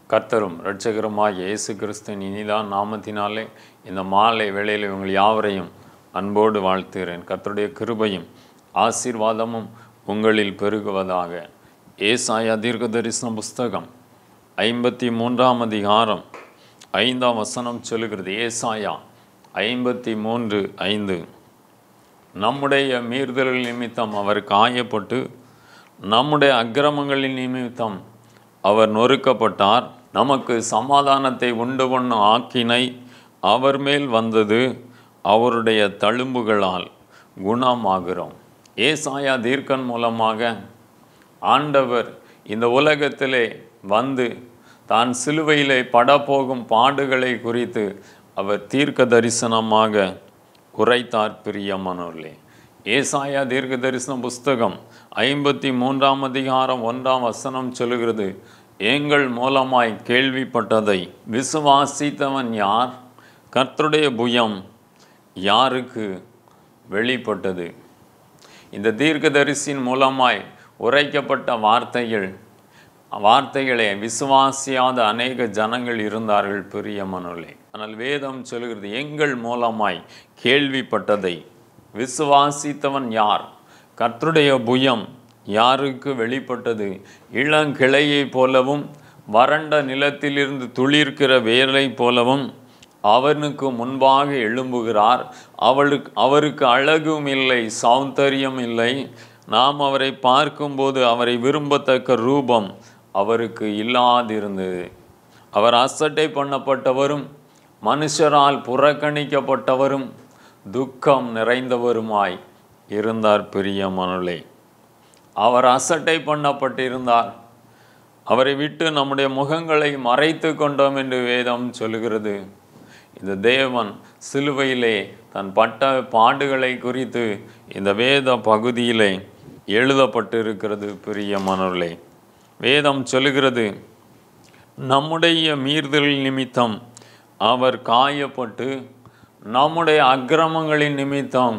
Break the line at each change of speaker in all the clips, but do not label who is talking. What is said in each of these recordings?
கர்த்தரும் இரட்சகருமாகிய இயேசு கிறிஸ்துவின் இனிதான் நாமத்தினாலே இந்த மாலை வேளையில் உங்கள் யாவரையும் அன்போடு வாழ்த்துகிறேன் கர்த்தருடைய கிருபையும் ஆசீர்வாதமும் உங்களில் பெருகுவதாக ஏசாயா தீர்க்க தரிசன புஸ்தகம் ஐம்பத்தி மூன்றாம் அதிகாரம் ஐந்தாம் வசனம் சொல்லுகிறது ஏசாயா ஐம்பத்தி மூன்று ஐந்து நம்முடைய மீறுதல்கள் நிமித்தம் அவர் காயப்பட்டு நம்முடைய அக்கிரமங்களின் நிமித்தம் அவர் நொறுக்கப்பட்டார் நமக்கு சமாதானத்தை உண்டு பண்ணும் ஆக்கினை அவர் மேல் வந்தது அவருடைய தழும்புகளால் குணமாகிறோம் ஏசாயா தீர்க்கன் மூலமாக ஆண்டவர் இந்த உலகத்திலே வந்து தான் சிலுவையிலே படப்போகும் பாடுகளை குறித்து அவர் தீர்க்க தரிசனமாக உரைத்தார் பிரியமானவர்களே ஏசாயா தீர்க்க தரிசன புஸ்தகம் ஐம்பத்தி மூன்றாம் அதிகாரம் ஒன்றாம் வசனம் சொல்லுகிறது எங்கள் மூலமாய் கேள்விப்பட்டதை விசுவாசித்தவன் யார் கர்த்தருடைய புயம் யாருக்கு வெளிப்பட்டது இந்த தீர்க்கதரிசியின் மூலமாய் உரைக்கப்பட்ட வார்த்தைகள் வார்த்தைகளை விசுவாசியாத அநேக ஜனங்கள் இருந்தார்கள் பிரியமனுள்ளே ஆனால் வேதம் சொல்கிறது எங்கள் மூலமாய் கேள்விப்பட்டதை விசுவாசித்தவன் யார் கர்த்தருடைய புயம் யாருக்கு வெளிப்பட்டது இளங்கிளையைப் போலவும் வறண்ட நிலத்திலிருந்து துளிர்க்கிற வேலை போலவும் அவனுக்கு முன்பாக எழும்புகிறார் அவளுக்கு அவருக்கு அழகும் இல்லை சௌந்தரியம் இல்லை நாம் அவரை பார்க்கும்போது அவரை விரும்பத்தக்க ரூபம் அவருக்கு இல்லாதிருந்தது அவர் அசட்டை பண்ணப்பட்டவரும் மனுஷரால் புறக்கணிக்கப்பட்டவரும் துக்கம் நிறைந்தவருமாய் இருந்தார் பிரியமனுளே அவர் அசட்டை பண்ணப்பட்டிருந்தார் அவரை விட்டு நம்முடைய முகங்களை மறைத்து கொண்டோம் என்று வேதம் சொல்லுகிறது இந்த தேவன் சிலுவையிலே தன் பட்ட பாடுகளை குறித்து இந்த வேத பகுதியிலே எழுதப்பட்டிருக்கிறது பிரியமானவர்களே வேதம் சொல்லுகிறது நம்முடைய மீறுதல் நிமித்தம் அவர் காயப்பட்டு நம்முடைய அக்கிரமங்களின் நிமித்தம்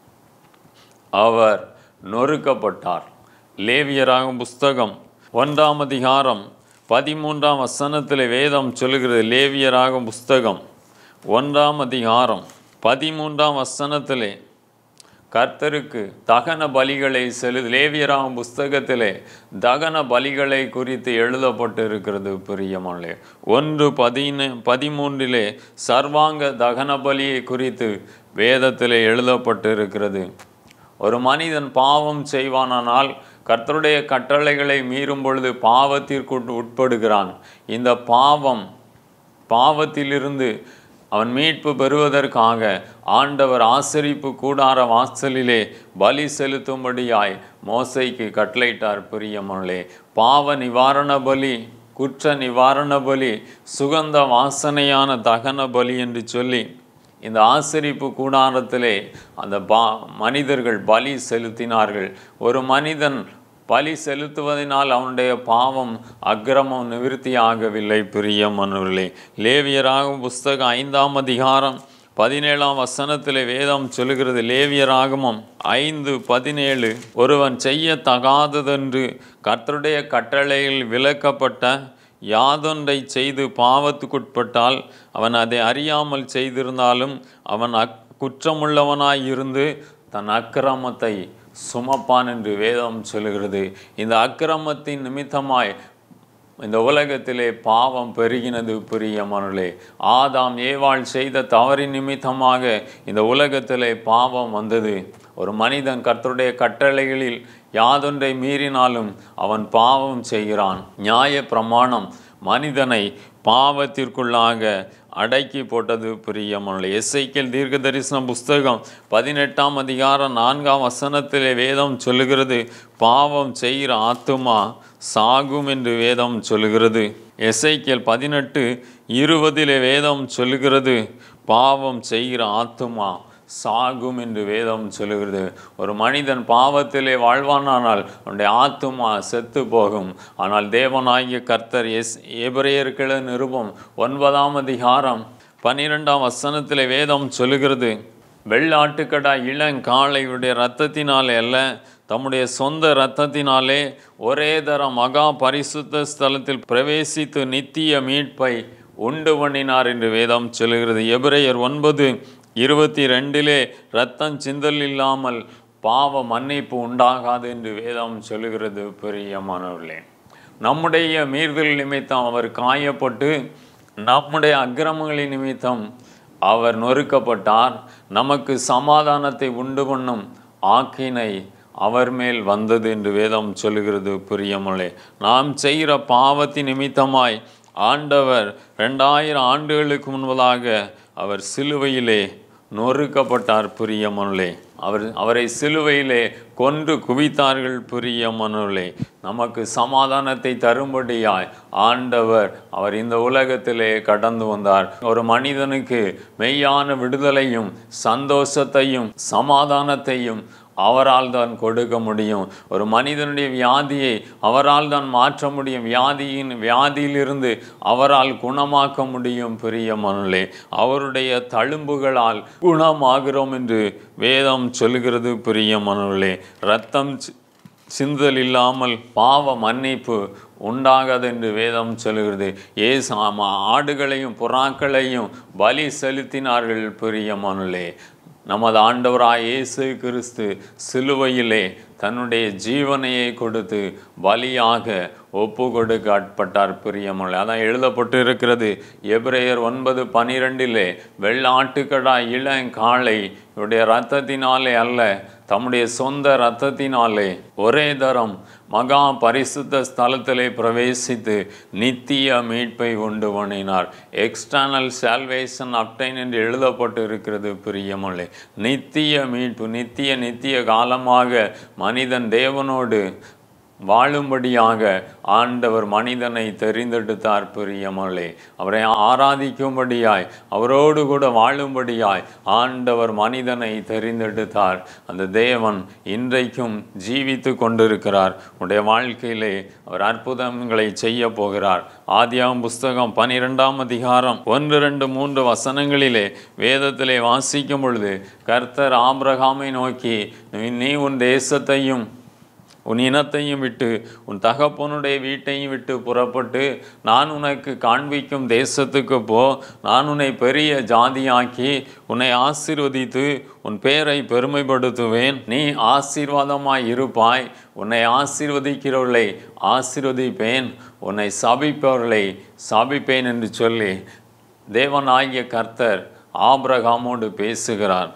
அவர் நொறுக்கப்பட்டார் லேவியராகும் புஸ்தகம் ஒன்றாம் அதிகாரம் பதிமூன்றாம் வசனத்தில் வேதம் சொல்லுகிறது லேவியராகும் புஸ்தகம் ஒன்றாம் அதிகாரம் பதிமூன்றாம் வசனத்திலே கர்த்தருக்கு தகன பலிகளை செலு லேவியராம் புஸ்தகத்திலே தகன பலிகளை குறித்து எழுதப்பட்டு இருக்கிறது பிரியமல்லே ஒன்று பதின பதிமூன்றிலே சர்வாங்க தகன பலியை குறித்து வேதத்திலே எழுதப்பட்டு இருக்கிறது ஒரு மனிதன் பாவம் செய்வானானால் கர்த்தருடைய கட்டளைகளை மீறும் பொழுது பாவத்திற்கு உட்படுகிறான் இந்த பாவம் பாவத்திலிருந்து அவன் மீட்பு பெறுவதற்காக ஆண்டவர் ஆசரிப்பு கூடார வாசலிலே பலி செலுத்தும்படியாய் மோசைக்கு கட்டளையிட்டார் பிரியமனே பாவ நிவாரண பலி குற்ற நிவாரண பலி சுகந்த வாசனையான தகன பலி என்று சொல்லி இந்த ஆசரிப்பு கூடாரத்திலே அந்த பா மனிதர்கள் பலி செலுத்தினார்கள் ஒரு மனிதன் பலி செலுத்துவதனால் அவனுடைய பாவம் அக்கிரமம் நிவிருத்தி ஆகவில்லை பிரியமனவர்களே லேவியராகும் புஸ்தகம் ஐந்தாம் அதிகாரம் பதினேழாம் வசனத்தில் வேதம் சொல்லுகிறது லேவியராகமும் ஐந்து பதினேழு ஒருவன் செய்ய தகாததென்று கர்த்தருடைய கட்டளையில் விலக்கப்பட்ட யாதொன்றை செய்து பாவத்துக்குட்பட்டால் அவன் அதை அறியாமல் செய்திருந்தாலும் அவன் அக் குற்றமுள்ளவனாய் இருந்து தன் அக்கிரமத்தை சுமப்பான் என்று வேதம் சொல்லுகிறது இந்த அக்கிரமத்தின் நிமித்தமாய் இந்த உலகத்திலே பாவம் பெருகினது பிரியமனுளே ஆதாம் ஏவாள் செய்த தவறின் நிமித்தமாக இந்த உலகத்திலே பாவம் வந்தது ஒரு மனிதன் கர்த்தருடைய கட்டளைகளில் யாதொன்றை மீறினாலும் அவன் பாவம் செய்கிறான் நியாய பிரமாணம் மனிதனை பாவத்திற்குள்ளாக அடக்கி போட்டது பிரியமனுள்ள எஸ்ஐக்கியல் தீர்க்க தரிசன புஸ்தகம் பதினெட்டாம் அதிகாரம் நான்காம் வசனத்திலே வேதம் சொல்லுகிறது பாவம் செய்கிற ஆத்துமா சாகும் என்று வேதம் சொல்லுகிறது எஸ்ஐக்கியல் பதினெட்டு இருபதிலே வேதம் சொல்லுகிறது பாவம் செய்கிற ஆத்துமா சாகும் என்று வேதம் சொல்லுகிறது ஒரு மனிதன் பாவத்திலே வாழ்வானானால் அவனுடைய ஆத்துமா செத்து போகும் ஆனால் தேவனாகிய கர்த்தர் எஸ் எபிரேயர்கள நிருபம் ஒன்பதாம் அதிகாரம் பன்னிரெண்டாம் வசனத்திலே வேதம் சொல்லுகிறது வெள்ளாட்டுக்கடா இளங்காளையுடைய இரத்தத்தினாலே அல்ல தம்முடைய சொந்த இரத்தத்தினாலே ஒரே தர மகா பரிசுத்த ஸ்தலத்தில் பிரவேசித்து நித்திய மீட்பை உண்டு பண்ணினார் என்று வேதம் சொல்கிறது எபிரேயர் ஒன்பது இருபத்தி ரெண்டிலே இரத்தம் சிந்தல் இல்லாமல் பாவ மன்னிப்பு உண்டாகாது என்று வேதம் சொல்லுகிறது பிரியமானவர்களே நம்முடைய மீறுதல் நிமித்தம் அவர் காயப்பட்டு நம்முடைய அக்கிரமங்களின் நிமித்தம் அவர் நொறுக்கப்பட்டார் நமக்கு சமாதானத்தை உண்டு பண்ணும் ஆக்கினை அவர் மேல் வந்தது என்று வேதம் சொல்லுகிறது பிரியமலே நாம் செய்கிற பாவத்தின் நிமித்தமாய் ஆண்டவர் ரெண்டாயிரம் ஆண்டுகளுக்கு முன்பதாக அவர் சிலுவையிலே நொறுக்கப்பட்டார் பிரியமனுளே அவர் அவரை சிலுவையிலே கொன்று குவித்தார்கள் பிரியமனுளே நமக்கு சமாதானத்தை தரும்படியாய் ஆண்டவர் அவர் இந்த உலகத்திலே கடந்து வந்தார் ஒரு மனிதனுக்கு மெய்யான விடுதலையும் சந்தோஷத்தையும் சமாதானத்தையும் அவரால் தான் கொடுக்க முடியும் ஒரு மனிதனுடைய வியாதியை அவரால் தான் மாற்ற முடியும் வியாதியின் வியாதியிலிருந்து அவரால் குணமாக்க முடியும் பெரிய மனுளே அவருடைய தழும்புகளால் குணமாகிறோம் என்று வேதம் சொல்கிறது பெரிய மனுளே ரத்தம் சி- சிந்தல் இல்லாமல் பாவ மன்னிப்பு உண்டாகாது என்று வேதம் சொல்கிறது ஏசு ஆமா, ஆடுகளையும் புறாக்களையும் பலி செலுத்தினார்கள் பெரிய மனுளே நமது ஆண்டவராய் இயேசு கிறிஸ்து சிலுவையிலே தன்னுடைய ஜீவனையை கொடுத்து பலியாக ஒப்பு கொடுக்க ஆட்பட்டார் பிரியமலை அதான் எழுதப்பட்டு இருக்கிறது எபிரேயர் ஒன்பது பனிரெண்டிலே வெள்ளாட்டுக்கடா இளங்காளை இவருடைய இரத்தத்தினாலே அல்ல தம்முடைய சொந்த இரத்தத்தினாலே ஒரே தரம் மகா பரிசுத்த ஸ்தலத்திலே பிரவேசித்து நித்திய மீட்பை உண்டு பண்ணினார் எக்ஸ்டர்னல் சால்வேஷன் அப்டைன் என்று எழுதப்பட்டு இருக்கிறது பிரியமலை நித்திய மீட்பு நித்திய நித்திய காலமாக மனிதன் தேவனோடு வாழும்படியாக ஆண்டவர் மனிதனை தெரிந்தெடுத்தார் பிரியமலே அவரை ஆராதிக்கும்படியாய் அவரோடு கூட வாழும்படியாய் ஆண்டவர் மனிதனை தெரிந்தெடுத்தார் அந்த தேவன் இன்றைக்கும் ஜீவித்து கொண்டிருக்கிறார் உடைய வாழ்க்கையிலே அவர் அற்புதங்களை செய்ய போகிறார் ஆதியாம் புஸ்தகம் பனிரெண்டாம் அதிகாரம் ஒன்று ரெண்டு மூன்று வசனங்களிலே வேதத்திலே வாசிக்கும் பொழுது கர்த்தர் ஆபிரகாமை நோக்கி "நீ- நீ உன் தேசத்தையும் உன் இனத்தையும் விட்டு உன் தகப்பனுடைய வீட்டையும் விட்டு புறப்பட்டு நான் உனக்கு காண்பிக்கும் தேசத்துக்கு போ நான் உன்னை பெரிய ஜாதியாக்கி உன்னை ஆசீர்வதித்து உன் பேரை பெருமைப்படுத்துவேன் நீ ஆசீர்வாதமாய் இருப்பாய் உன்னை ஆசீர்வதிக்கிறவர்களை ஆசீர்வதிப்பேன் உன்னை சபிப்பவர்களை சபிப்பேன் என்று சொல்லி தேவனாகிய கர்த்தர் ஆபிரகாமோடு பேசுகிறார்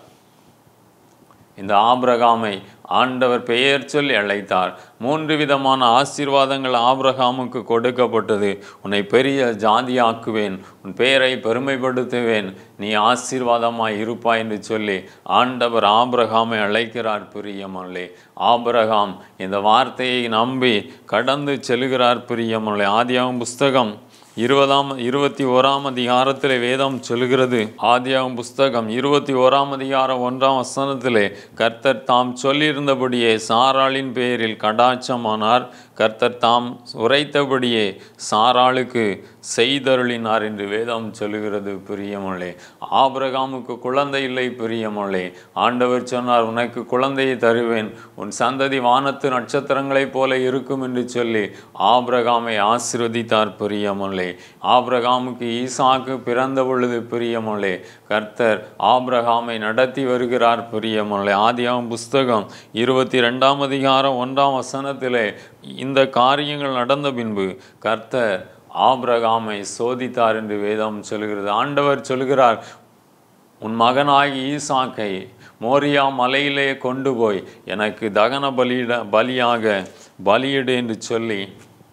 இந்த ஆபிரகாமை ஆண்டவர் பெயர் சொல்லி அழைத்தார் மூன்று விதமான ஆசீர்வாதங்கள் ஆபிரகாமுக்கு கொடுக்கப்பட்டது உன்னை பெரிய ஜாதியாக்குவேன் உன் பெயரை பெருமைப்படுத்துவேன் நீ ஆசீர்வாதமாய் இருப்பாய் என்று சொல்லி ஆண்டவர் ஆபிரகாமை அழைக்கிறார் பிரியமல்லே ஆபிரகாம் இந்த வார்த்தையை நம்பி கடந்து செல்கிறார் பிரியமல்லே ஆதியாகும் புஸ்தகம் இருபதாம் இருபத்தி ஓராம் அதிகாரத்திலே வேதம் சொல்கிறது ஆதியாகும் புஸ்தகம் இருபத்தி ஓராம் அதிகாரம் ஒன்றாம் வசனத்திலே கர்த்தர் தாம் சொல்லியிருந்தபடியே சாராளின் பேரில் கடாட்சமானார் கர்த்தர் தாம் உரைத்தபடியே சாராளுக்கு செய்தருளினார் என்று வேதம் சொல்லுகிறது பிரியமளே ஆபிரகாமுக்கு குழந்தை இல்லை பிரியமளே ஆண்டவர் சொன்னார் உனக்கு குழந்தையை தருவேன் உன் சந்ததி வானத்து நட்சத்திரங்களைப் போல இருக்கும் என்று சொல்லி ஆபிரகாமை ஆசீர்வதித்தார் பிரியமளே ஆபிரகாமுக்கு ஈசாக்கு பிறந்த பொழுது பிரியமளே கர்த்தர் ஆபிரகாமை நடத்தி வருகிறார் பிரியமளே ஆதியாகும் புஸ்தகம் இருபத்தி ரெண்டாம் அதிகாரம் ஒன்றாம் வசனத்திலே இந்த காரியங்கள் நடந்த பின்பு கர்த்தர் ஆபிரகாமை சோதித்தார் என்று வேதம் சொல்கிறது ஆண்டவர் சொல்கிறார் உன் மகனாகி ஈசாக்கை மோரியா மலையிலே கொண்டு போய் எனக்கு தகன பலியிட பலியாக பலியிடு என்று சொல்லி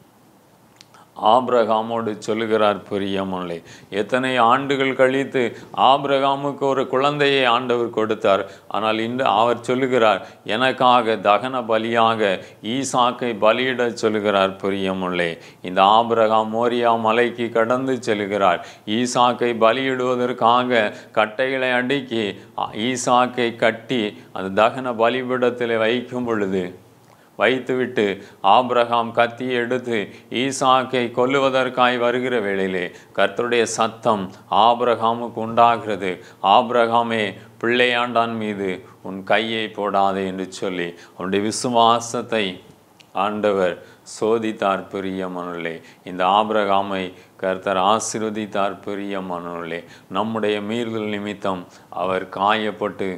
ஆபிரகாமோடு சொல்லுகிறார் பிரியமலை எத்தனை ஆண்டுகள் கழித்து ஆபிரகாமுக்கு ஒரு குழந்தையை ஆண்டவர் கொடுத்தார் ஆனால் இன்று அவர் சொல்லுகிறார் எனக்காக தகன பலியாக ஈசாக்கை பலியிடச் சொல்லுகிறார் பிரியமுள்ளே இந்த ஆபிரகாம் மோரியா மலைக்கு கடந்து செல்கிறார் ஈசாக்கை பலியிடுவதற்காக கட்டைகளை அடுக்கி ஈசாக்கை கட்டி அந்த தகன பலிபீடத்தில் வைக்கும் பொழுது வைத்துவிட்டு ஆபிரகாம் கத்தி எடுத்து ஈசாக்கை கொல்லுவதற்காய் வருகிற வேளையிலே கர்த்தருடைய சத்தம் ஆபிரகாமுக்கு உண்டாகிறது ஆபிரகாமே பிள்ளையாண்டான் மீது உன் கையை போடாதே என்று சொல்லி அவனுடைய விசுவாசத்தை ஆண்டவர் சோதித்தார் பிரியமானவர்களே இந்த ஆபிரகாமை கர்த்தர் ஆசீர்வதித்தார் பிரியமானவர்களே நம்முடைய மீறுதல் நிமித்தம் அவர் காயப்பட்டு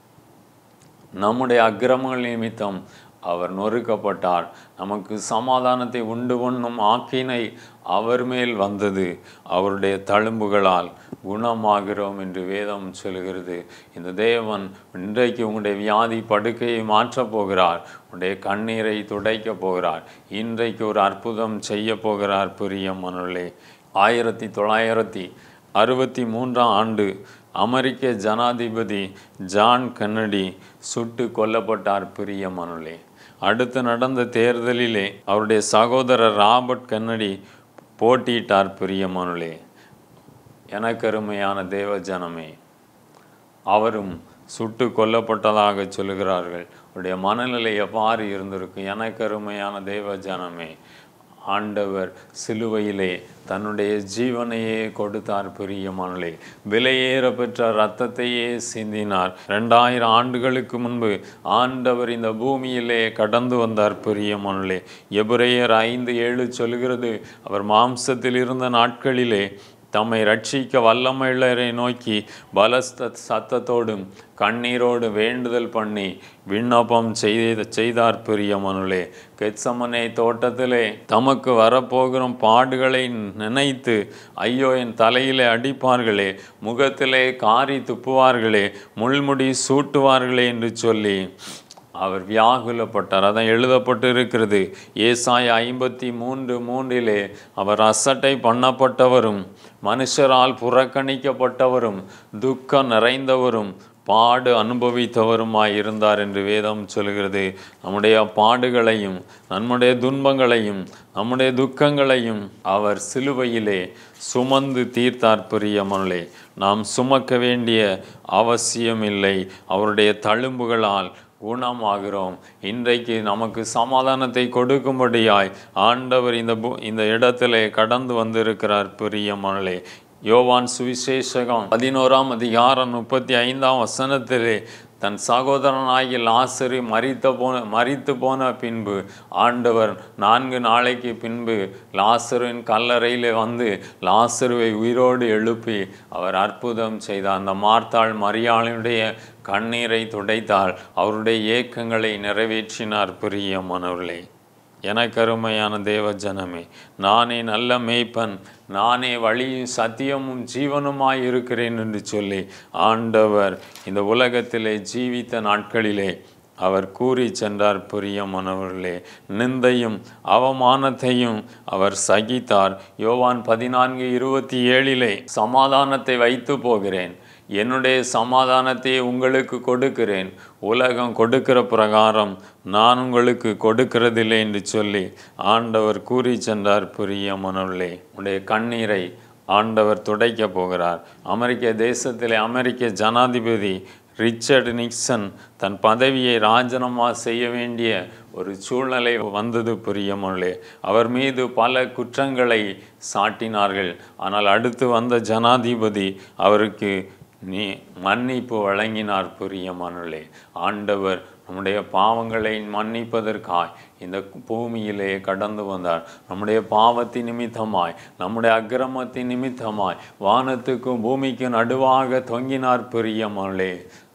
நம்முடைய அக்கிரமங்கள் நிமித்தம் அவர் நொறுக்கப்பட்டார் நமக்கு சமாதானத்தை உண்டு பண்ணும் ஆக்கினை அவர் மேல் வந்தது அவருடைய தழும்புகளால் குணமாகிறோம் என்று வேதம் சொல்கிறது இந்த தேவன் இன்றைக்கு உங்களுடைய வியாதி படுக்கையை மாற்றப் போகிறார் உங்களுடைய கண்ணீரை துடைக்கப் போகிறார் இன்றைக்கு ஒரு அற்புதம் செய்ய போகிறார் பிரியமானவர்களே ஆயிரத்தி தொள்ளாயிரத்தி அறுபத்தி மூன்றாம் ஆண்டு அமெரிக்க ஜனாதிபதி ஜான் கென்னடி சுட்டு கொல்லப்பட்டார் பிரியமானவர்களே அடுத்து நடந்த தேர்தலிலே அவருடைய சகோதரர் ராபர்ட் கென்னடி போட்டியிட்டார் பிரியமானவர்களே எனக்கருமையான தேவ ஜனமே அவரும் சுட்டு கொல்லப்பட்டதாக சொல்லுகிறார்கள் அவருடைய மனநிலை எவ்வாறு இருந்திருக்கும் எனக்கருமையான தேவ ஜனமே ஆண்டவர் சிலுவையிலே தன்னுடைய ஜீவனையே கொடுத்தார் பிரியமானலே விலையேற பெற்ற இரத்தத்தையே சிந்தினார் ரெண்டாயிரம் ஆண்டுகளுக்கு முன்பு ஆண்டவர் இந்த பூமியிலே கடந்து வந்தார் பிரியமானலே எபிரேயர் ஐந்து ஏழு சொல்கிறது அவர் மாம்சத்தில் இருந்த நாட்களிலே தம்மை ரட்சிக்க வல்லமையுள்ளரை நோக்கி பலஸ்த சத்தத்தோடும் கண்ணீரோடு வேண்டுதல் பண்ணி விண்ணப்பம் செய்த செய்தார் பிரியமனுளே கெத்சமனே தோட்டத்திலே தமக்கு வரப்போகிற பாடுகளை நினைத்து ஐயோ என் தலையிலே அடிப்பார்களே முகத்திலே காரி துப்புவார்களே முள்முடி சூட்டுவார்களே என்று சொல்லி அவர் வியாகுலப்பட்டார் அதான் எழுதப்பட்டு இருக்கிறது ஏசாய ஐம்பத்தி மூன்று மூன்றிலே அவர் அசட்டை பண்ணப்பட்டவரும் மனுஷரால் புறக்கணிக்கப்பட்டவரும் துக்கம் நிறைந்தவரும் பாடு அனுபவித்தவருமாய் இருந்தார் என்று வேதம் சொல்கிறது நம்முடைய பாடுகளையும் நம்முடைய துன்பங்களையும் நம்முடைய துக்கங்களையும் அவர் சிலுவையிலே சுமந்து தீர்த்தார் பிரியமனே நாம் சுமக்க வேண்டிய அவசியமில்லை அவருடைய தழும்புகளால் குணமாகிறோம் இன்றைக்கு நமக்கு சமாதானத்தை கொடுக்கும்படியாய் ஆண்டவர் இந்த பூ இந்த இடத்திலே கடந்து வந்திருக்கிறார் பிரியமனே யோவான் சுவிசேஷகம் பதினோராம் அதிகாரம் முப்பத்தி ஐந்தாம் வசனத்திலே தன் சகோதரனாகி லாசரு மறித்த போன மறித்து போன பின்பு ஆண்டவர் நான்கு நாளைக்கு பின்பு லாசரின் கல்லறையில் வந்து லாசருவை உயிரோடு எழுப்பி அவர் அற்புதம் செய்தார் அந்த மார்த்தாள் மரியாளுடைய கண்ணீரை துடைத்தால் அவருடைய ஏக்கங்களை நிறைவேற்றினார் பிரியமானவர்களே எனக்கருமையான தேவ ஜனமே நானே நல்ல மேய்ப்பன் நானே வழியும் சத்தியமும் ஜீவனுமாய் இருக்கிறேன் என்று சொல்லி ஆண்டவர் இந்த உலகத்திலே ஜீவித்த நாட்களிலே அவர் கூறி சென்றார் பிரியமானவர்களே நிந்தையும் அவமானத்தையும் அவர் சகித்தார் யோவான் பதினான்கு இருபத்தி ஏழிலே சமாதானத்தை வைத்து போகிறேன் என்னுடைய சமாதானத்தை உங்களுக்கு கொடுக்கிறேன் உலகம் கொடுக்கிற பிரகாரம் நான் உங்களுக்கு கொடுக்கிறதில்லை என்று சொல்லி ஆண்டவர் கூறி சென்றார் பிரியமானவர்களே உடைய கண்ணீரை ஆண்டவர் துடைக்க போகிறார் அமெரிக்க தேசத்திலே அமெரிக்க ஜனாதிபதி ரிச்சர்ட் நிக்சன் தன் பதவியை ராஜினாமா செய்ய வேண்டிய ஒரு சூழ்நிலை வந்தது பிரியமொழே அவர் மீது பல குற்றங்களை சாட்டினார்கள் ஆனால் அடுத்து வந்த ஜனாதிபதி அவருக்கு நீ மன்னிப்பு வழங்கினார் பிரியமானே ஆண்டவர் நம்முடைய பாவங்களை மன்னிப்பதற்காய் இந்த பூமியிலே கடந்து வந்தார் நம்முடைய பாவத்தின் நிமித்தமாய் நம்முடைய அக்கிரமத்தின் நிமித்தமாய் வானத்துக்கும் பூமிக்கும் நடுவாக தொங்கினார் பிரியமானே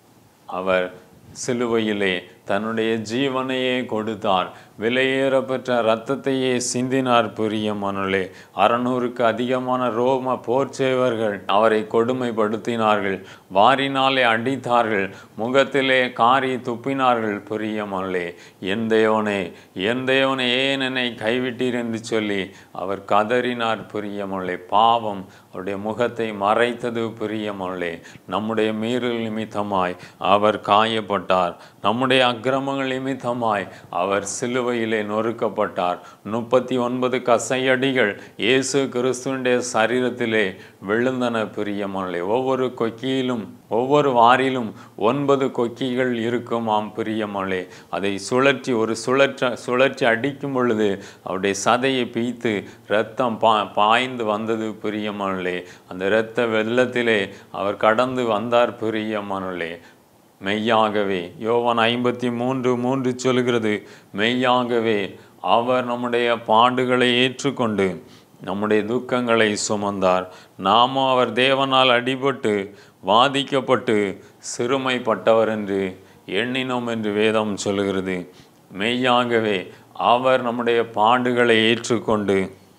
அவர் சிலுவையிலே தன்னுடைய ஜீவனையே கொடுத்தார் விலையேற பெற்ற இரத்தத்தையே சிந்தினார் பிரியமானே அறநூறுக்கு அதிகமான ரோம போர்ச்சேவர்கள் அவரை கொடுமைப்படுத்தினார்கள் வாரினாலே அடித்தார்கள் முகத்திலே காரி துப்பினார்கள் பிரியமானே என் தேவனே என் தேவனே ஏன் என்னை கைவிட்டீர் என்று சொல்லி அவர் கதறினார் பிரியமல்லே பாவம் அவருடைய முகத்தை மறைத்தது பிரியமல்லே நம்முடைய மீறல் நிமித்தமாய் அவர் காயப்பட்டார் நம்முடைய அக்கிரமங்கள் நிமித்தமாய் அவர் சிலுவையிலே நொறுக்கப்பட்டார் முப்பத்தி ஒன்பது கசையடிகள் இயேசு கிறிஸ்துவினுடைய சரீரத்திலே விழுந்தன பிரியமானே ஒவ்வொரு கொக்கியிலும் ஒவ்வொரு வாரிலும் ஒன்பது கொக்கிகள் இருக்குமாம் பிரியமலே அதை சுழற்றி ஒரு சுழற்ற சுழற்சி அடிக்கும் பொழுது அவருடைய சதையை பீய்த்து இரத்தம் பா பாய்ந்து வந்தது பிரியமலே அந்த இரத்த வெள்ளத்திலே அவர் கடந்து வந்தார் பிரியமனே மெய்யாகவே யோவான் ஐம்பத்தி மூன்று மூன்று சொல்கிறது மெய்யாகவே அவர் நம்முடைய பாடுகளை ஏற்றுக்கொண்டு நம்முடைய துக்கங்களை சுமந்தார் நாமும் அவர் தேவனால் அடிபட்டு வாதிக்கப்பட்டு சிறுமைப்பட்டவர் என்று எண்ணினோம் என்று வேதம் சொல்கிறது மெய்யாகவே அவர் நம்முடைய பாடுகளை ஏற்றுக்கொண்டு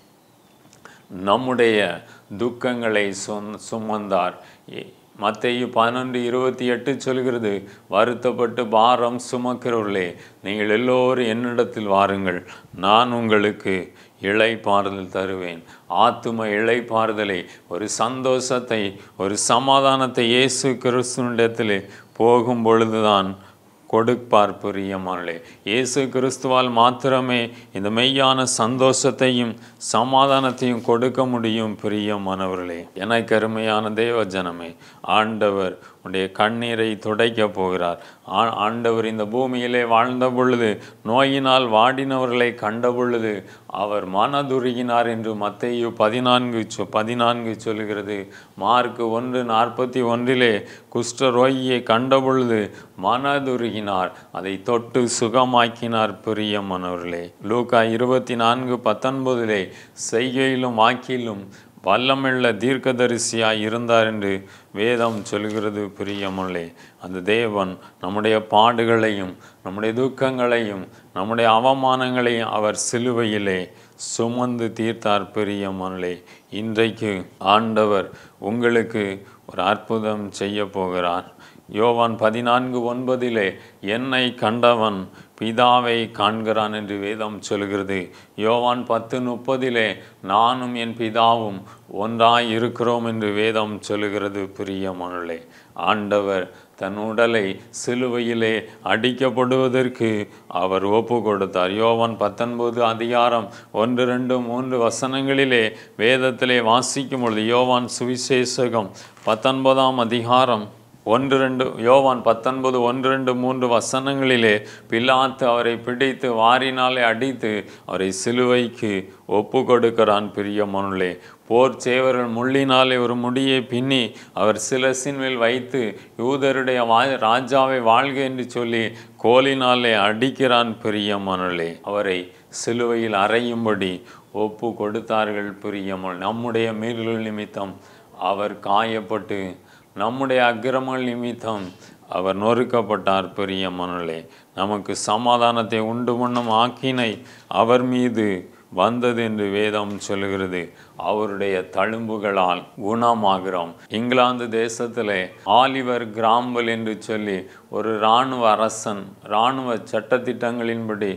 நம்முடைய துக்கங்களை சும் சுமந்தார் மத்தேயு பதினொன்று இருபத்தி எட்டு சொல்கிறது வருத்தப்பட்டு பாரம் சுமக்கிறவர்களே நீங்கள் எல்லோரும் என்னிடத்தில் வாருங்கள் நான் உங்களுக்கு இளைப்பாறுதல் தருவேன் ஆத்தும இளைப்பாறுதலை ஒரு சந்தோஷத்தை ஒரு சமாதானத்தை இயேசு கிறிஸ்துவனிடத்திலே போகும் பொழுதுதான் கொடுப்பார் பிரியமானே இயேசு கிறிஸ்துவால் மாத்திரமே இந்த மெய்யான சந்தோஷத்தையும் சமாதானத்தையும் கொடுக்க முடியும் பிரியமானவர்களே எனக்கு அருமையான தேவ ஜனமே ஆண்டவர் உடைய கண்ணீரை துடைக்க போகிறார் ஆ- ஆண்டவர் இந்த பூமியிலே வாழ்ந்த பொழுது நோயினால் வாடினவர்களை கண்ட பொழுது அவர் மனதுருகினார் என்று மத்தேயு பதினான்கு சொ பதினான்கு சொல்கிறது மார்க்கு ஒன்று நாற்பத்தி ஒன்றிலே குஷ்டரோகியை கண்ட பொழுது மனதுருகினார் அதை தொட்டு சுகமாக்கினார் பிரியமானவர்களே லூக்கா இருபத்தி நான்கு பத்தொன்பதிலே செய்கையிலும் வாக்கிலும் வல்லமுள்ள தீர்க்கதரிசியாய் இருந்தார் என்று வேதம் சொல்கிறது பிரியமுள்ளே அந்த தேவன் நம்முடைய பாடுகளையும் நம்முடைய துக்கங்களையும் நம்முடைய அவமானங்களையும் அவர் சிலுவையிலே சுமந்து தீர்த்தார் பிரியமனே இன்றைக்கு ஆண்டவர் உங்களுக்கு ஒரு அற்புதம் செய்ய போகிறார் யோவான் பதினான்கு ஒன்பதிலே என்னை கண்டவன் பிதாவை காண்கிறான் என்று வேதம் சொல்கிறது யோவான் பத்து முப்பதிலே நானும் என் பிதாவும் ஒன்றாய் இருக்கிறோம் என்று வேதம் சொல்கிறது பிரியமனே ஆண்டவர் தன் உடலை சிலுவையிலே அடிக்கப்படுவதற்கு அவர் ஒப்பு கொடுத்தார் யோவான் பத்தொன்பது அதிகாரம் ஒன்று ரெண்டு மூன்று வசனங்களிலே வேதத்திலே வாசிக்கும் பொழுது யோவான் சுவிசேஷகம் பத்தொன்பதாம் அதிகாரம் ஒன்று ரெண்டு யோவான் பத்தொன்பது ஒன்று ரெண்டு மூன்று வசனங்களிலே பிலாத்து அவரை பிடித்து வாரினாலே அடித்து அவரை சிலுவைக்கு ஒப்பு கொடுக்கிறான் பிரியமனுளே போர் சேவர்கள் முள்ளினாலே ஒரு முடியை பின்னி அவர் சிலசின் மேல் வைத்து யூதருடைய வா ராஜாவை வாழ்க என்று சொல்லி கோலினாலே அடிக்கிறான் பிரியமனுளே அவரை சிலுவையில் அறையும்படி ஒப்பு கொடுத்தார்கள் பிரியமல் நம்முடைய மீறல்கள் நிமித்தம் அவர் காயப்பட்டு நம்முடைய அக்கிரமங்கள் நிமித்தம் அவர் நொறுக்கப்பட்டார் பெரிய மனலே நமக்கு சமாதானத்தை உண்டு பண்ணும் ஆக்கினை அவர் மீது வந்தது என்று வேதம் சொல்கிறது அவருடைய தழும்புகளால் குணமாகிறோம் இங்கிலாந்து தேசத்திலே ஆலிவர் கிராம்பல் என்று சொல்லி ஒரு இராணுவ அரசன் இராணுவ சட்டத்திட்டங்களின்படி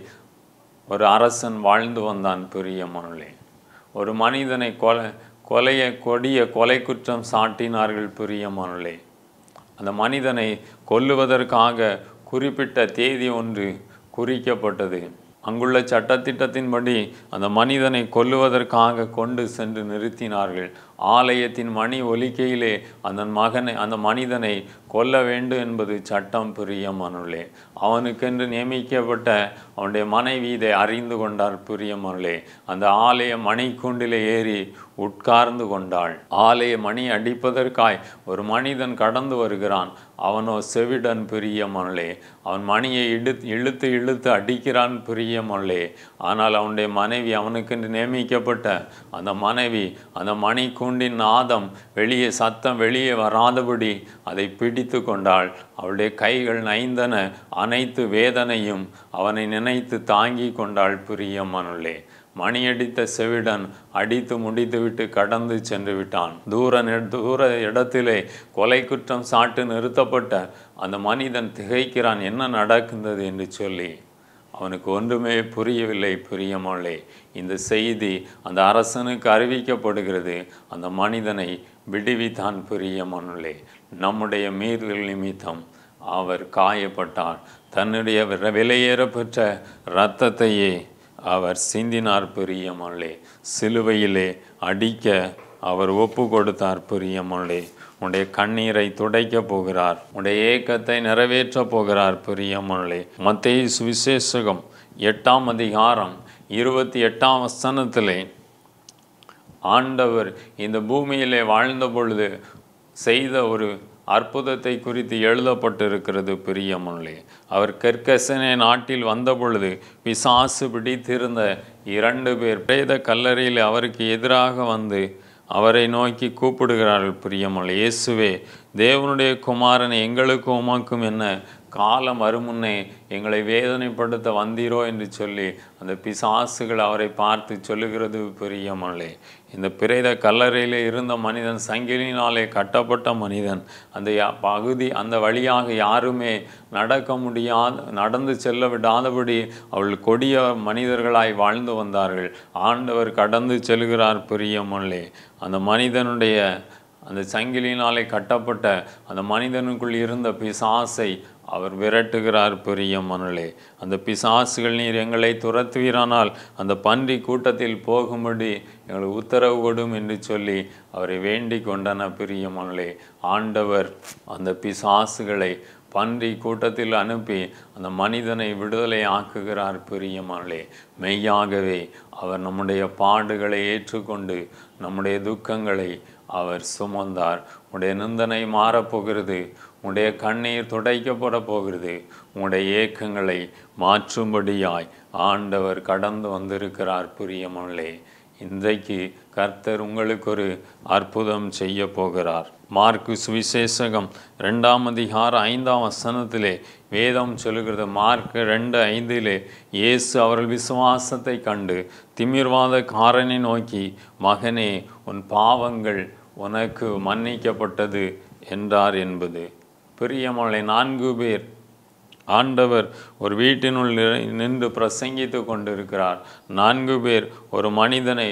ஒரு அரசன் வாழ்ந்து வந்தான் பெரிய மனலே ஒரு மனிதனை கொலை கொலைய கொடிய கொலை குற்றம் சாட்டினார்கள் பிரியமானே அந்த மனிதனை கொல்லுவதற்காக குறிப்பிட்ட தேதி ஒன்று குறிக்கப்பட்டது அங்குள்ள சட்டத்திட்டத்தின்படி அந்த மனிதனை கொல்லுவதற்காக கொண்டு சென்று நிறுத்தினார்கள் ஆலயத்தின் மணி ஒலிக்கையிலே அந்த மகனை அந்த மனிதனை கொல்ல வேண்டும் என்பது சட்டம் பிரியமானுள்ளே அவனுக்கென்று நியமிக்கப்பட்ட அவனுடைய மனைவி இதை அறிந்து கொண்டார் பிரியமானுள்ளே அந்த ஆலய மணிக்கூண்டிலே ஏறி உட்கார்ந்து கொண்டாள் ஆலய மணி அடிப்பதற்காய் ஒரு மனிதன் கடந்து வருகிறான் அவனோ செவிடன் பிரியமல்லே அவன் மணியை இழுத்து இழுத்து இழுத்து அடிக்கிறான் பிரியமல்லே ஆனால் அவனுடைய மனைவி அவனுக்கென்று நியமிக்கப்பட்ட அந்த மனைவி அந்த மணி கூண்டின் நாதம் வெளியே சத்தம் வெளியே வராதபடி அதை பிடித்து கொண்டாள் அவளுடைய கைகள் நைந்தன அனைத்து வேதனையும் அவனை நினைத்து தாங்கி கொண்டாள் பிரியமனுள்ளே மணியடித்த செவிடன் அடித்து முடித்துவிட்டு கடந்து சென்று விட்டான் தூர நெ- தூர இடத்திலே கொலை குற்றம் சாட்டு நிறுத்தப்பட்ட அந்த மனிதன் திகைக்கிறான் என்ன நடக்கின்றது என்று சொல்லி அவனுக்கு ஒன்றுமே புரியவில்லை பிரியமோளே இந்த செய்தி அந்த அரசனுக்கு அறிவிக்கப்படுகிறது அந்த மனிதனை விடுவித்தான் பிரியமனுள்ளே நம்முடைய மீறல் நிமித்தம் அவர் காயப்பட்டார் தன்னுடைய விர- விலையேறப்பெற்ற இரத்தத்தையே அவர் சிந்தினார் பிரியமல்லே சிலுவையிலே அடிக்க அவர் ஒப்பு கொடுத்தார் பிரியமல்லே உடைய கண்ணீரை துடைக்க போகிறார் உடைய ஏக்கத்தை நிறைவேற்ற போகிறார் பிரியமல்லே மத்தேயு சுவிசேஷகம் எட்டாம் அதிகாரம் இருபத்தி எட்டாம் வசனத்திலே ஆண்டவர் இந்த பூமியிலே வாழ்ந்த பொழுது செய்த ஒரு அற்புதத்தை குறித்து எழுதப்பட்டிருக்கிறது பிரியமுள்ளே அவர் கற்கசனே நாட்டில் வந்த பொழுது பிசாசு பிடித்திருந்த இரண்டு பேர் பிரேத கல்லறையில் அவருக்கு எதிராக வந்து அவரை நோக்கி கூப்பிடுகிறார்கள் பிரியமுள்ள இயேசுவே தேவனுடைய குமாரன் எங்களுக்கும் உமக்கும் என்ன காலம் வருமுன்னே எங்களை வேதனைப்படுத்த வந்தீரோ என்று சொல்லி அந்த பிசாசுகள் அவரை பார்த்து சொல்லுகிறது பிரியமல்லே இந்த பிரேத கல்லறையில் இருந்த மனிதன் சங்கிலினாலே கட்டப்பட்ட மனிதன் அந்த யா- பகுதி அந்த வழியாக யாருமே நடக்க முடியாத நடந்து செல்ல விடாதபடி அவள் கொடிய மனிதர்களாய் வாழ்ந்து வந்தார்கள் ஆண்டவர் கடந்து செல்கிறார் பிரியமல்லே அந்த மனிதனுடைய அந்த சங்கிலினாலே கட்டப்பட்ட அந்த மனிதனுக்குள் இருந்த பிசாசை அவர் விரட்டுகிறார் பெரிய மணலே அந்த பிசாசுகள் நீர் எங்களை துரத்துவீரானால் அந்த பன்றி கூட்டத்தில் போகும்படி எங்களுக்கு உத்தரவு கொடும் என்று சொல்லி அவரை வேண்டிக் கொண்டன பெரிய மணலே ஆண்டவர் அந்த பிசாசுகளை பன்றி கூட்டத்தில் அனுப்பி அந்த மனிதனை விடுதலை ஆக்குகிறார் பிரியமானே மெய்யாகவே அவர் நம்முடைய பாடுகளை ஏற்றுக்கொண்டு நம்முடைய துக்கங்களை அவர் சுமந்தார் உடைய நிந்தனை மாறப்போகிறது உடைய கண்ணீர் துடைக்கப்பட போகிறது உடைய ஏக்கங்களை மாற்றும்படியாய் ஆண்டவர் கடந்து வந்திருக்கிறார் பிரியமல்லே இன்றைக்கு கர்த்தர் உங்களுக்கு ஒரு அற்புதம் செய்ய போகிறார் மார்க்கு சுவிசேஷகம் ரெண்டாம் அதிகாரம் ஐந்தாம் வசனத்திலே வேதம் சொல்லுகிறது மார்க் ரெண்டு ஐந்திலே இயேசு அவர்கள் விசுவாசத்தை கண்டு திமிர்வாதக்காரனை நோக்கி மகனே உன் பாவங்கள் உனக்கு மன்னிக்கப்பட்டது என்றார் என்பது பிரியமலை நான்கு பேர் ஆண்டவர் ஒரு வீட்டினுள் நிறை- நின்று பிரசங்கித்து கொண்டிருக்கிறார் நான்கு பேர் ஒரு மனிதனை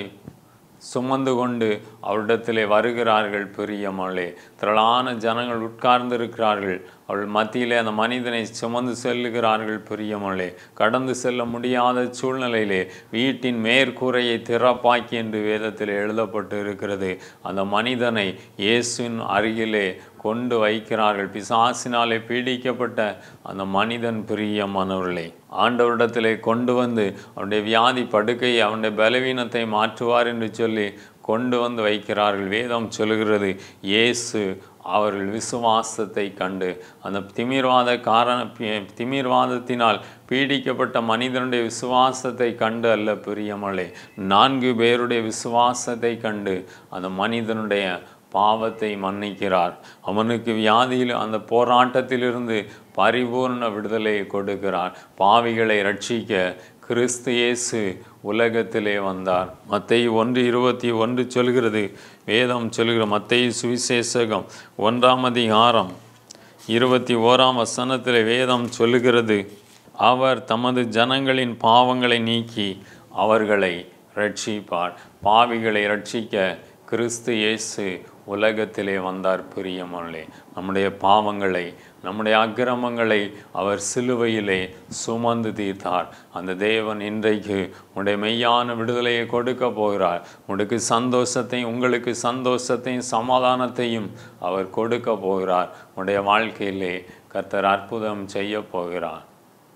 சுமந்து கொண்டு அவரிடத்திலே வருகிறார்கள் பிரியமலே திரளான ஜனங்கள் உட்கார்ந்திருக்கிறார்கள் அவள் மத்தியிலே அந்த மனிதனை சுமந்து செல்லுகிறார்கள் பிரியமலே கடந்து செல்ல முடியாத சூழ்நிலையிலே வீட்டின் மேற்கூரையை திறப்பாக்கி என்று வேதத்தில் எழுதப்பட்டு இருக்கிறது அந்த மனிதனை இயேசுவின் அருகிலே கொண்டு வைக்கிறார்கள் பிசாசினாலே பீடிக்கப்பட்ட அந்த மனிதன் பிரியமானவர்களே ஆண்டவரிடத்திலே கொண்டு வந்து அவனுடைய வியாதி படுக்கையை அவனுடைய பலவீனத்தை மாற்றுவார் என்று சொல்லி கொண்டு வந்து வைக்கிறார்கள் வேதம் சொல்லுகிறது இயேசு அவர்கள் விசுவாசத்தை கண்டு அந்த திமிர்வாத காரண பி- திமிர்வாதத்தினால் பீடிக்கப்பட்ட மனிதனுடைய விசுவாசத்தை கண்டு அல்ல பிரியமலே நான்கு பேருடைய விசுவாசத்தை கண்டு அந்த மனிதனுடைய பாவத்தை மன்னிக்கிறார் அவனுக்கு வியாதியில் அந்த போராட்டத்திலிருந்து பரிபூர்ண விடுதலையை கொடுக்கிறார் பாவிகளை ரட்சிக்க கிறிஸ்து இயேசு உலகத்திலே வந்தார் மத்தேயு ஒன்று இருபத்தி ஒன்று சொல்கிறது வேதம் சொல்கிற மத்தேயு சுவிசேஷகம் ஒன்றாம் அதிகாரம் இருபத்தி ஓராம் வசனத்தில் வேதம் சொல்லுகிறது அவர் தமது ஜனங்களின் பாவங்களை நீக்கி அவர்களை ரட்சிப்பார் பாவிகளை ரட்சிக்க கிறிஸ்து இயேசு உலகத்திலே வந்தார் பிரியமல்லே நம்முடைய பாவங்களை நம்முடைய அக்கிரமங்களை அவர் சிலுவையிலே சுமந்து தீர்த்தார் அந்த தேவன் இன்றைக்கு உடைய மெய்யான விடுதலையை கொடுக்க போகிறார் உங்களுக்கு சந்தோஷத்தையும் உங்களுக்கு சந்தோஷத்தையும் சமாதானத்தையும் அவர் கொடுக்க போகிறார் உடைய வாழ்க்கையிலே கர்த்தர் அற்புதம் செய்ய போகிறார்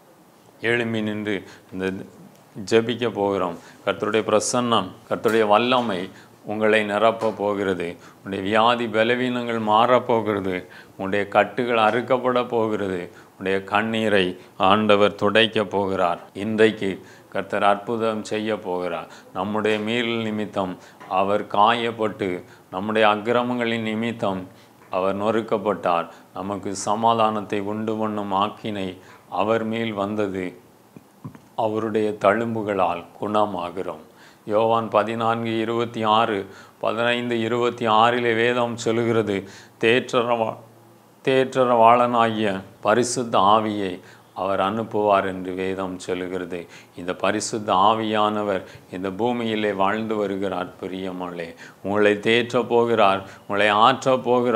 எழும்பி நின்று இந்த ஜெபிக்க போகிறோம் கர்த்தருடைய பிரசன்னம் கர்த்தருடைய வல்லமை உங்களை நிரப்ப போகிறது உன்னுடைய வியாதி பலவீனங்கள் மாறப்போகிறது உன்னுடைய கட்டுகள் அறுக்கப்பட போகிறது உன்னுடைய கண்ணீரை ஆண்டவர் துடைக்க போகிறார் இன்றைக்கு கர்த்தர் அற்புதம் செய்ய போகிறார் நம்முடைய மீறல் நிமித்தம் அவர் காயப்பட்டு நம்முடைய அக்கிரமங்களின் நிமித்தம் அவர் நொறுக்கப்பட்டார் நமக்கு சமாதானத்தை உண்டு பண்ணும் ஆக்கினை அவர் மேல் வந்தது அவருடைய தழும்புகளால் குணமாகிறோம் யோவான் பதினான்கு இருபத்தி ஆறு பதினைந்து இருபத்தி ஆறிலே வேதம் சொல்லுகிறது தேற்றரவா தேற்றரவாளனாகிய பரிசுத்த ஆவியை அவர் அனுப்புவார் என்று வேதம் சொல்லுகிறது இந்த பரிசுத்த ஆவியானவர் இந்த பூமியிலே வாழ்ந்து வருகிறார் பிரியமல்லே உங்களை தேற்றப் போகிறார் உங்களை ஆற்றப் போகிறார்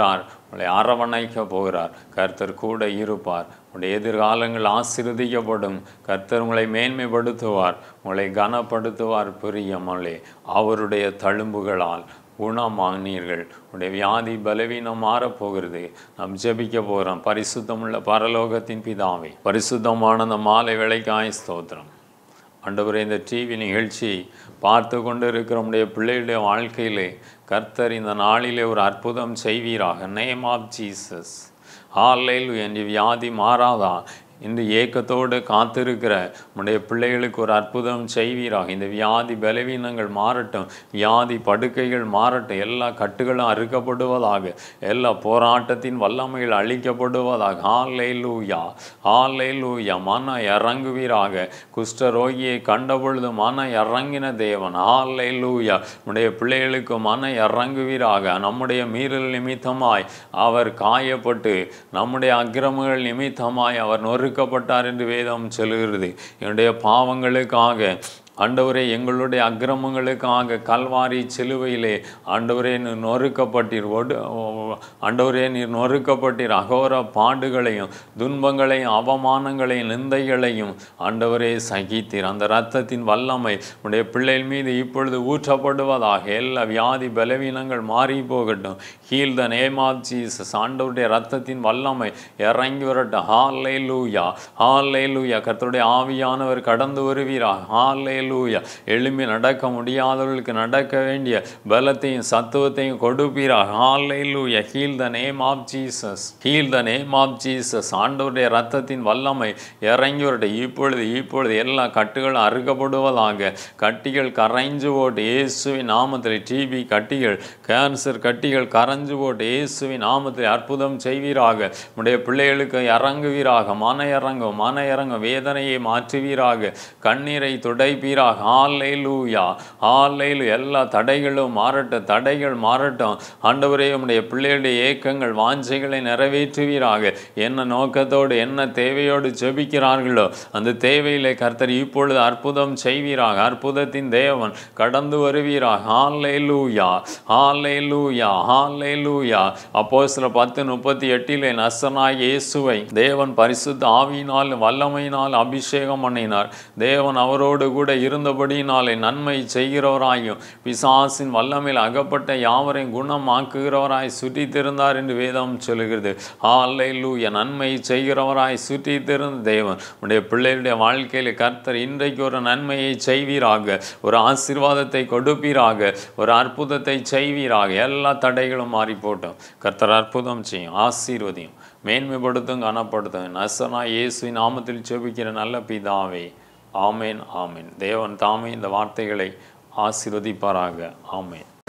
உங்களை அரவணைக்க போகிறார் கர்த்தர் கூட இருப்பார் உங்களுடைய எதிர்காலங்கள் ஆசீர்வதிக்கப்படும் கர்த்தர் உங்களை மேன்மைப்படுத்துவார் உங்களை கனப்படுத்துவார் பிரியமலே அவருடைய தழும்புகளால் குணமானீர்கள் உடைய வியாதி பலவீனம் மாறப்போகிறது நாம் ஜெபிக்க போகிறோம் பரிசுத்தமுள்ள பரலோகத்தின் பிதாவை பரிசுத்தமான அந்த மாலை வேலைக்காய் ஸ்தோத்திரம் ஆண்டவரே இந்த டிவி நிகழ்ச்சி பார்த்து கொண்டு இருக்கிற நம்முடைய பிள்ளைகளுடைய வாழ்க்கையிலே கர்த்தர் இந்த நாளிலே ஒரு அற்புதம் செய்வீராக நேம் ஆஃப் ஜீசஸ் ஆலையில் என் வியாதி மாறாதா இன்று ஏக்கத்தோடு காத்திருக்கிற நம்முடைய பிள்ளைகளுக்கு ஒரு அற்புதம் செய்வீராக இந்த வியாதி பலவீனங்கள் மாறட்டும் வியாதி படுக்கைகள் மாறட்டும் எல்லா கட்டுகளும் அறுக்கப்படுவதாக எல்லா போராட்டத்தின் வல்லமைகள் அழிக்கப்படுவதாக ஆலை லூயா ஆலை லூயா மன இறங்குவீராக குஷ்டரோகியை கண்டபொழுது மன இறங்கின தேவன் ஆலை லூயா நம்முடைய பிள்ளைகளுக்கு மன இறங்குவீராக நம்முடைய மீறல் நிமித்தமாய் அவர் காயப்பட்டு நம்முடைய அக்கிரமங்கள் நிமித்தமாய் அவர் நொறுக்கப்பட்டார் என்று வேதம் சொல்லுகிறது என்னுடைய பாவங்களுக்காக ஆண்டவரே எங்களுடைய அக்கிரமங்களுக்காக கல்வாரி சிலுவையிலே ஆண்டவரே நீர் நொறுக்கப்பட்டீர் ஒடு ஆண்டவரே நீர் நொறுக்கப்பட்டீர் அகோர பாடுகளையும் துன்பங்களையும் அவமானங்களையும் நிந்தைகளையும் ஆண்டவரே சகித்தீர் அந்த இரத்தத்தின் வல்லமை உடைய பிள்ளைகள் மீது இப்பொழுது ஊற்றப்படுவதாக எல்லா வியாதி பலவீனங்கள் மாறி போகட்டும் heal the name of Jesus ஆண்டவருடைய இரத்தத்தின் வல்லமை இறங்கி வரட்டும் ஹாலே லூயா ஹாலே லூயா கர்த்தருடைய ஆவியானவர் கடந்து வருவீராக ஹாலே லூயா எழும்பி நடக்க முடியாதவர்களுக்கு நடக்க வேண்டிய பலத்தையும் சத்துவத்தையும் கொடுப்பீராக hallelujah heal the name of Jesus heal the name of Jesus ஆண்டவருடைய இரத்தத்தின் வல்லமை இறங்கி வரட்டும் இப்பொழுது இப்பொழுது எல்லா கட்டுகளும் அறுக்கப்படுவதாக கட்டிகள் கரைஞ்சு போட்டு இயேசுவின் நாமத்தில் டிபி கட்டிகள் கேன்சர் கட்டிகள் கரைஞ்சு போட்டு இயேசுவின் நாமத்தில் அற்புதம் செய்வீராக உடைய பிள்ளைகளுக்கு இறங்குவீராக மன இறங்கும் மன இறங்கும் வேதனையை மாற்றுவீராக கண்ணீரை துடைப்பீராக ஆலை லூயா ஆலையில் எல்லா தடைகளும் மாறட்டும் தடைகள் மாறட்டும் ஆண்டவரே உடைய பிள்ளைகளுடைய ஏக்கங்கள் வாஞ்சைகளை நிறைவேற்றுவீராக என்ன நோக்கத்தோடு என்ன தேவையோடு ஜெபிக்கிறார்களோ அந்த தேவையிலே கர்த்தர் இப்பொழுது அற்புதம் செய்வீராக அற்புதத்தின் தேவன் கடந்து வருவீராக ஹாலே லூயா ஹாலே லூயா ஹாலே லூயா அப்போ சில பத்து முப்பத்தி எட்டிலே நசனாய் இயேசுவை தேவன் பரிசுத்த ஆவியினால் வல்லமையினால் அபிஷேகம் பண்ணினார் தேவன் அவரோடு கூட இருந்தபடியினாலே நன்மை செய்கிறவராயும் பிசாசின் வல்லமையில் அகப்பட்ட யாவரையும் குணமாக்குகிறவராய் சுற்றி திருந்தார் என்று வேதம் சொல்லுகிறது ஹாலே லூயா நன்மை செய்கிறவராய் சுற்றி திருந்த தேவன் உடைய பிள்ளைகளுடைய வாழ்க்கையில் கர்த்தர் இன்றைக்கு ஒரு நன்மையை செய்வீராக ஒரு ஆசீர்வாதத்தை கொடுப்பீராக ஒரு அற்புதத்தை செய்வீராக எல்லா தடைகளும் மாறி போட்டோம் கர்த்தர் அற்புதம் செய்யும் ஆசீர்வதியும் மேன்மைப்படுத்தும் கனப்படுத்தும் நசனா இயேசுவின் நாமத்தில் செபிக்கிற நல்ல பிதாவே ஆமேன் ஆமேன் தேவன் தாமே இந்த வார்த்தைகளை ஆசீர்வதிப்பாராக ஆமேன்